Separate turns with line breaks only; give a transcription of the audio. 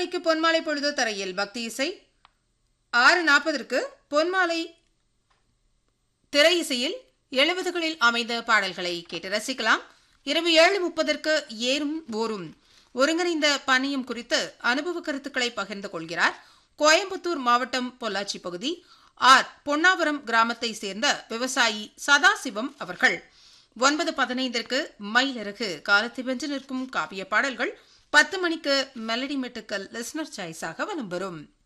மணிக்கு பொன்மாலை பொழுது தரையில் பக்தி இசை ஆறு நாற்பதற்கு பொன்மாலை திரை இசையில் எழுபதுகளில் அமைந்த பாடல்களை கேட்டு ரசிக்கலாம் இரவு ஏழு முப்பதற்கு ஏறும் ஓரும் ஒருங்கிணைந்த பணியும் குறித்து அனுபவ கருத்துக்களை பகிர்ந்து கொள்கிறார் கோயம்புத்தூர் மாவட்டம் பொள்ளாச்சி பகுதி ஆர் பொன்னாவரம் கிராமத்தை சேர்ந்த விவசாயி சதாசிவம் அவர்கள் ஒன்பது பதினைந்திற்கு மயிலிறகு காலத்தை வென்று நிற்கும் காவிய பாடல்கள் பத்து மணிக்கு மெலடி மெட்டுக்கள் லிஸ்னர் சாய்ஸாக வலம் வரும்